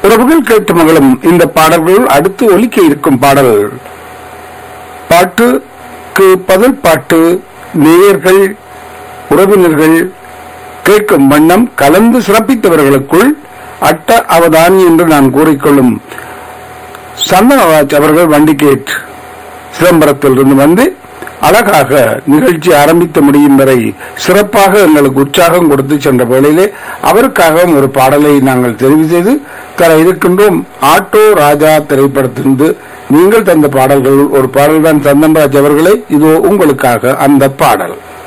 உறவுகள் கேட்டு மகளும் இந்த பாடல்கள் அடுத்து ஒலிக்க இருக்கும் பாடல் பாட்டுக்கு பதில் பாட்டு நேயர்கள் உறவினர்கள் கேட்கும் வண்ணம் கலந்து சிறப்பித்தவர்களுக்குள் அட்ட அவதானி என்று நான் கூறிக்கொள்ளும் சந்தனராஜ் அவர்கள் வண்டிகேட் சிதம்பரத்திலிருந்து வந்து அழகாக நிகழ்ச்சி ஆரம்பித்த முடியும் வரை சிறப்பாக எங்களுக்கு உற்சாகம் கொடுத்து சென்ற வேளையிலே அவருக்காகவும் ஒரு பாடலை நாங்கள் தெரிவு செய்து தர இருக்கின்றோம் ஆட்டோ ராஜா திரைப்படத்திலிருந்து நீங்கள் தந்த பாடல்கள் ஒரு பாடல் தான் சந்தன்ராஜ் அவர்களே இதோ உங்களுக்காக அந்த பாடல்